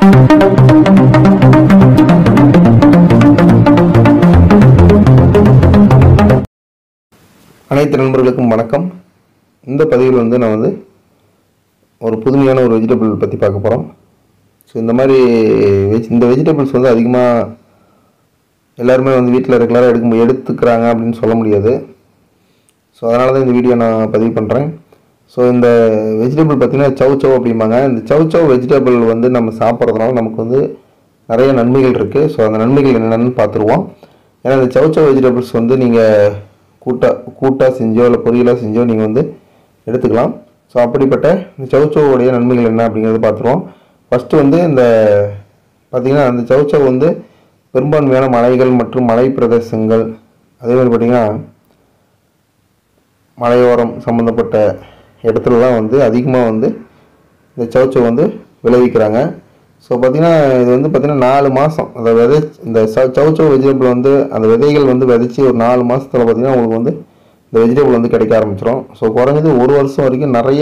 அனைத்து நண்பர்களுக்கும் வணக்கம் இந்த பதிவில் வந்து நான் வந்து ஒரு புதுமையான ஒரு வெஜிடபிள் பற்றி பார்க்க போகிறோம் ஸோ இந்த மாதிரி வெஜ் இந்த வெஜிடபிள்ஸ் வந்து அதிகமாக எல்லாருமே வந்து வீட்டில் ரெகுலராக எடுக்க எடுத்துக்கிறாங்க அப்படின்னு சொல்ல முடியாது ஸோ அதனால தான் இந்த வீடியோ நான் பதிவு பண்ணுறேன் ஸோ இந்த வெஜிடபிள் பார்த்திங்கன்னா சவ் சவ் அப்படிம்பாங்க இந்த சவ் சவ் வெஜிடபிள் வந்து நம்ம சாப்பிட்றதுனால நமக்கு வந்து நிறைய நன்மைகள் இருக்குது ஸோ அந்த நன்மைகள் என்னென்னு பார்த்துருவோம் ஏன்னா இந்த சவ் சவ் வெஜிடபிள்ஸ் வந்து நீங்கள் கூட்டா கூட்டாக செஞ்சோ இல்லை பொரியலாக செஞ்சோ நீங்கள் வந்து எடுத்துக்கலாம் ஸோ அப்படிப்பட்ட இந்த சவுச்சவுடைய நன்மைகள் என்ன அப்படிங்கிறத பார்த்துருவோம் ஃபஸ்ட்டு வந்து இந்த பார்த்திங்கன்னா அந்த சவுச்சவ் வந்து பெரும்பான்மையான மலைகள் மற்றும் மலை பிரதேசங்கள் அதே மாதிரி பார்த்திங்கன்னா மலையோரம் சம்மந்தப்பட்ட இடத்துல தான் வந்து அதிகமாக வந்து இந்த சவுச்சவ் வந்து விளைவிக்கிறாங்க ஸோ பார்த்திங்கன்னா இது வந்து பார்த்திங்கன்னா நாலு மாதம் அந்த விதை இந்த ச- சவுச்சவ் வெஜிடபிள் வந்து அந்த விதைகள் வந்து விதைச்சி ஒரு நாலு மாதத்தில் பார்த்திங்கன்னா உங்களுக்கு வந்து இந்த வெஜிடபிள் வந்து கிடைக்க ஆரம்பிச்சிடும் ஸோ குறைஞ்சது ஒரு வருஷம் வரைக்கும் நிறைய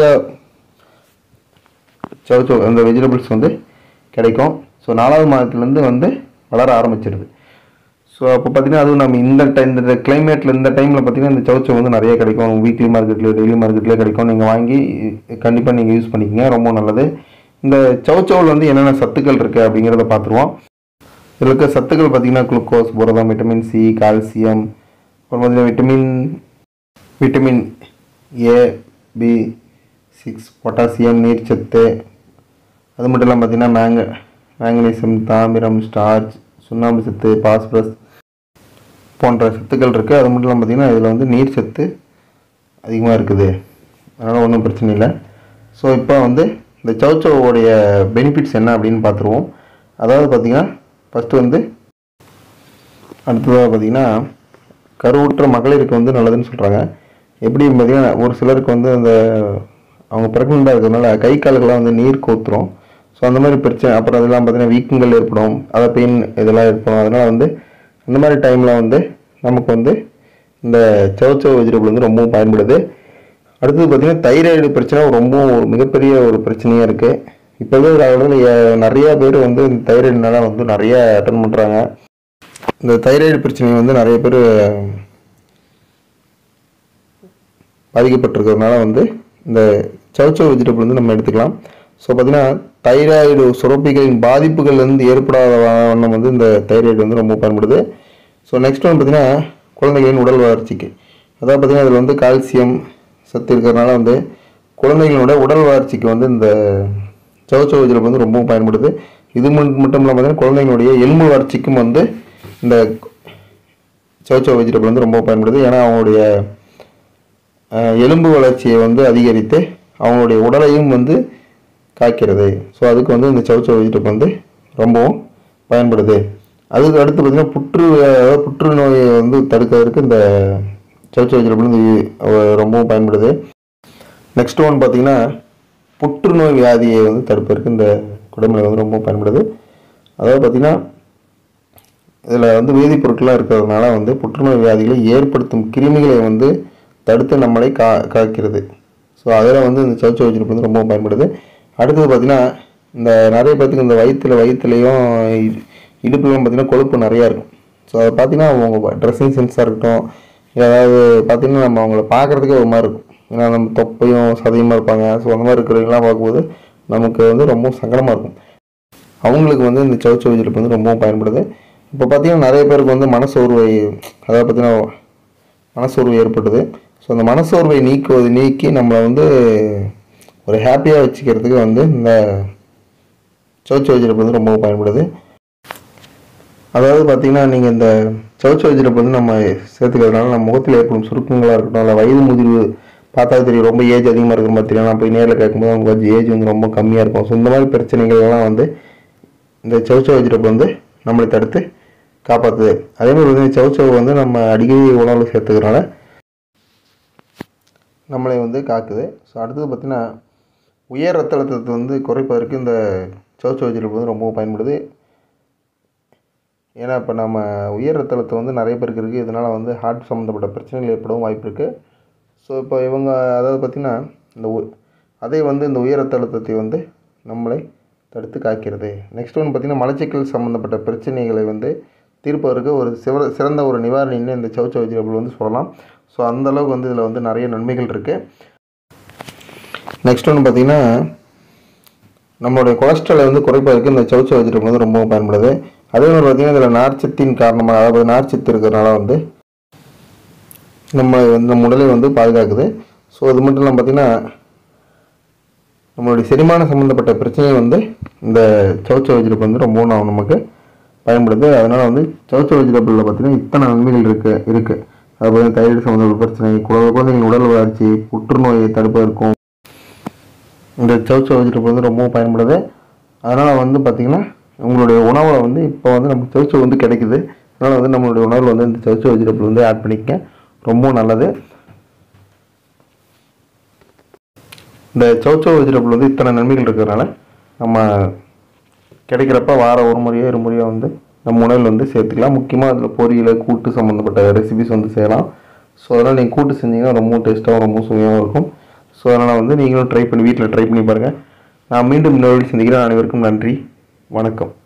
சவுச்சவ் அந்த வெஜிடபிள்ஸ் வந்து கிடைக்கும் ஸோ நாலாவது மாதத்துலேருந்து வந்து வளர ஆரம்பிச்சிருது ஸோ அப்போ பார்த்தீங்கன்னா அதுவும் நம்ம இந்த டைம் இந்த கிளைமேட்டில் இந்த டைமில் பார்த்தீங்கன்னா இந்த சவுச்சவ் வந்து நிறைய கிடைக்கும் வீக்லி மார்க்கெட்லேயே டெய்லி மார்க்கெட்லேயே கிடைக்கும் நீங்கள் வாங்கி கண்டிப்பாக நீங்கள் யூஸ் பண்ணிக்கங்க ரொம்ப நல்லது இந்த சவுச்சவில் வந்து என்னென்ன சத்துக்கள் இருக்குது அப்படிங்கிறத பார்த்துருவோம் இதில் இருக்க சத்துக்கள் பார்த்தீங்கன்னா குளுக்கோஸ் புரதம் விட்டமின் சி கால்சியம் அப்புறம் பார்த்தீங்கன்னா vitamin vitamin A B six potassium நீர்ச்சத்து அது மட்டும் இல்லாமல் பார்த்தீங்கன்னா மேங்க மேங்கனீசியம் தாமிரம் ஸ்டார்ச் சுண்ணாம்பு சத்து பாஸ்பரஸ் போன்ற சத்துக்கள் இருக்குது அது மட்டும் இல்லாமல் பார்த்தீங்கன்னா இதில் வந்து நீர் சத்து அதிகமாக இருக்குது அதனால் ஒன்றும் பிரச்சனை இல்லை ஸோ இப்போ வந்து இந்த சவுச்சவோடைய பெனிஃபிட்ஸ் என்ன அப்படின்னு பார்த்துருவோம் அதாவது பார்த்தீங்கன்னா ஃபஸ்ட்டு வந்து அடுத்ததாக பார்த்தீங்கன்னா கருவுற்ற மகளிருக்கு வந்து நல்லதுன்னு சொல்கிறாங்க எப்படி பார்த்தீங்கன்னா ஒரு சிலருக்கு வந்து அந்த அவங்க ப்ரெக்னெண்ட்டாக இருக்கிறதுனால கை கால்கள்லாம் வந்து நீர் கோத்துரும் ஸோ அந்த மாதிரி பிரச்சனை அப்புறம் அதெல்லாம் பார்த்தீங்கன்னா வீக்கங்கள் ஏற்படும் அதை பெயின் இதெல்லாம் ஏற்படும் அதனால் வந்து அந்த மாதிரி டைமில் வந்து நமக்கு வந்து இந்த சவுச்சவ் வெஜிடபிள் வந்து ரொம்பவும் பயன்படுது அடுத்தது பார்த்தீங்கன்னா தைராய்டு பிரச்சனை ரொம்ப ஒரு மிகப்பெரிய ஒரு பிரச்சனையாக இருக்குது இப்போ இருக்கிற காலத்தில் நிறைய பேர் வந்து இந்த தைராய்டுனால வந்து நிறைய அட்டன் பண்ணுறாங்க இந்த தைராய்டு பிரச்சனை வந்து நிறைய பேர் பாதிக்கப்பட்டிருக்கிறதுனால வந்து இந்த சவுச்சவ் வெஜிடபிள் வந்து நம்ம எடுத்துக்கலாம் ஸோ பார்த்தீங்கன்னா தைராய்டு சுரப்பிகளின் பாதிப்புகள்லேருந்து ஏற்படாத வண்ணம் வந்து இந்த தைராய்டு வந்து ரொம்ப பயன்படுது ஸோ நெக்ஸ்ட் வந்து பார்த்தீங்கன்னா குழந்தைகளின் உடல் வளர்ச்சிக்கு அதாவது பார்த்தீங்கன்னா இதில் வந்து கால்சியம் சத்து இருக்கிறதுனால வந்து குழந்தைகளோட உடல் வளர்ச்சிக்கு வந்து இந்த சவுச்சவ் வெஜிடபிள் வந்து ரொம்பவும் பயன்படுது இது மட்டும் மட்டும் இல்லாமல் பார்த்தீங்கன்னா குழந்தைங்களுடைய எலும்பு வளர்ச்சிக்கும் வந்து இந்த சவுச்சவ் வெஜிடபிள் வந்து ரொம்ப பயன்படுது ஏன்னா அவங்களுடைய அஹ், எலும்பு வளர்ச்சியை வந்து அதிகரித்து அவங்களுடைய உடலையும் வந்து காய்க்கிறது ஸோ அதுக்கு வந்து இந்த சவுச்சவ் வெஜிடபிள் வந்து ரொம்பவும் பயன்படுது அதுக்கு அடுத்து பார்த்திங்கன்னா புற்று அதாவது புற்றுநோயை வந்து தடுக்கிறதுக்கு இந்த சவுச்சவ் வெஜிடபிள் வந்து அஹ், ரொம்பவும் பயன்படுது நெக்ஸ்ட் ஒன் பார்த்தீங்கன்னா புற்றுநோய் வியாதியை வந்து தடுப்பதற்கு இந்த குடமிளகு வந்து ரொம்ப பயன்படுது அதாவது பார்த்திங்கன்னா இதில் வந்து வேதிப்பொருட்கள்லாம் இருக்கிறதுனால வந்து புற்றுநோய் வியாதிகளை ஏற்படுத்தும் கிருமிகளை வந்து தடுத்து நம்மளை கா காக்கிறது ஸோ அதில் வந்து இந்த சவுச்சவ் வெஜிடபிள் வந்து ரொம்ப பயன்படுது அடுத்தது பார்த்திங்கன்னா இந்த நிறைய பேர்த்துக்கு இந்த வயிற்றுல வயிற்றுலையும் இடுப்புலையும் பார்த்திங்கன்னா கொழுப்பு நிறையா இருக்கும் ஸோ அதை பார்த்திங்கன்னா அவங்க ட்ரெஸ்ஸிங் சென்ஸாக இருக்கட்டும் ஏதாவது பார்த்திங்கன்னா நம்ம அவங்கள பார்க்குறதுக்கே ஒரு மாதிரி இருக்கும் ஏன்னா நம்ம தொப்பையும் சதையுமா இருப்பாங்க ஸோ அந்த மாதிரி இருக்கிறவங்களாம் பார்க்கும்போது நமக்கு வந்து ரொம்ப சங்கடமாக இருக்கும் அவங்களுக்கு வந்து இந்த சவுச்சவ் வெஜிடபிள் வந்து ரொம்பவும் பயன்படுது இப்போ பார்த்தீங்கன்னா நிறைய பேருக்கு வந்து மனசோர்வை அதாவது பார்த்தீங்கன்னா மனசோர்வு ஏற்படுது ஸோ அந்த மனசோர்வை நீக்குவது நீக்கி நம்மளை வந்து ஒரு ஹாப்பியாக வச்சுக்கிறதுக்கு வந்து இந்த சவுச்சவ் வெஜிடபிள் வந்து ரொம்பவும் பயன்படுது அதாவது பார்த்தீங்கன்னா நீங்கள் இந்த சவுச்சவ் வெஜிடபிள் வந்து நம்ம சேர்த்துக்கிறதுனால நம்ம முகத்தில் ஏற்படும் சுருக்கங்களாக இருக்கட்டும் இல்லை வயது முதிர்வு பார்த்தா தெரியும் ரொம்ப ஏஜ் அதிகமாக இருக்கிற மாதிரி தெரியும் நான் போய் நேரில் கேட்கும்போது அவங்க கொஞ்சம் ஏஜ் வந்து ரொம்ப கம்மியாக இருக்கும் ஸோ இந்த மாதிரி பிரச்சனைகள் எல்லாம் வந்து இந்த சவுச்சவ் வெஜிடபிள் வந்து நம்மளை தடுத்து காப்பாற்றுது அதே மாதிரி வந்து இந்த சவுச்சவ் வந்து நம்ம அடிக்கடி உணவில் சேர்த்துக்கிறனால நம்மளை வந்து காக்குது ஸோ அடுத்தது பார்த்திங்கன்னா உயர் ரத்த அழுத்தத்தை வந்து குறைப்பதற்கு இந்த சவுச்சவ் வெஜிடபிள் வந்து ரொம்பவும் பயன்படுது ஏன்னா இப்போ நம்ம உயர் ரத்த அழுத்தம் வந்து நிறைய பேருக்கு இருக்குது இதனால் வந்து ஹார்ட் சம்மந்தப்பட்ட பிரச்சனைகள் ஏற்படவும் வாய்ப்பு இருக்குது ஸோ இப்போ இவங்க அதாவது பார்த்திங்கன்னா இந்த உ- அதே வந்து இந்த உயர் ரத்த அழுத்தத்தை வந்து நம்மளை தடுத்து காக்கிறது நெக்ஸ்ட் ஒன்று பார்த்திங்கன்னா மலச்சிக்கல் சம்மந்தப்பட்ட பிரச்சனைகளை வந்து தீர்ப்பதற்கு ஒரு சிவ சிறந்த ஒரு நிவாரணின்னு இந்த சவுச்ச வெஜிடபிள் வந்து சொல்லலாம் ஸோ அந்த அளவுக்கு வந்து இதில் வந்து நிறைய நன்மைகள் இருக்குது நெக்ஸ்ட் ஒன்று பார்த்திங்கன்னா நம்மளுடைய கொலஸ்ட்ராலை வந்து குறைப்பதற்கு இந்த சவுச்ச வெஜிடபிள் வந்து ரொம்ப பயன்படுது அதே மாதிரி பார்த்திங்கன்னா இதில் நார்ச்சத்தின் காரணமாக அதாவது நார்ச்சத்து இருக்கிறதுனால வந்து நம்ம வந்து நம்ம உடலை வந்து பாதுகாக்குது ஸோ அது மட்டும் இல்லாமல் பார்த்திங்கன்னா நம்மளுடைய செரிமான சம்மந்தப்பட்ட பிரச்சனை வந்து இந்த சவுச்ச வெஜிடபிள் வந்து ரொம்ப ந- நமக்கு பயன்படுது அதனால் வந்து சவுச்ச வெஜிடபிளில் பார்த்திங்கன்னா இத்தனை நன்மைகள் இருக்குது இருக்குது அதாவது தைராய்டு சம்மந்தப்பட்ட பிரச்சனை குழந்தை குழந்தைகள் உடல் வளர்ச்சி புற்றுநோயை தடுப்பதற்கும் இந்த சவுச்ச வெஜிடபிள் வந்து ரொம்பவும் பயன்படுது அதனால் வந்து பார்த்திங்கன்னா உங்களுடைய உணவில் வந்து இப்போ வந்து நமக்கு சவுச்ச வந்து கிடைக்குது அதனால் வந்து நம்மளுடைய உணவில் வந்து இந்த சவுச்ச வெஜிடபிள் வந்து ஆட் பண்ணிக்க ரொம்ப நல்லது இந்த சவுச்சோ வெஜிடபிள் வந்து இத்தனை நன்மைகள் இருக்கிறதுனால நம்ம கிடைக்கிறப்ப வார ஒரு முறையோ இரு முறையோ வந்து நம்ம உணவில் வந்து சேர்த்துக்கலாம் முக்கியமாக அதில் பொரியல் கூட்டு சம்மந்தப்பட்ட ரெசிபிஸ் வந்து செய்யலாம் ஸோ அதனால் நீங்கள் கூட்டு செஞ்சீங்கன்னா ரொம்ப டேஸ்ட்டாகவும் ரொம்ப சுவையாகவும் இருக்கும் ஸோ அதனால் வந்து நீங்களும் ட்ரை பண்ணி வீட்டில் ட்ரை பண்ணி பாருங்கள் நான் மீண்டும் இன்னொரு வீடியோ சந்திக்கிறேன் அனைவருக்கும் நன்றி வணக்கம்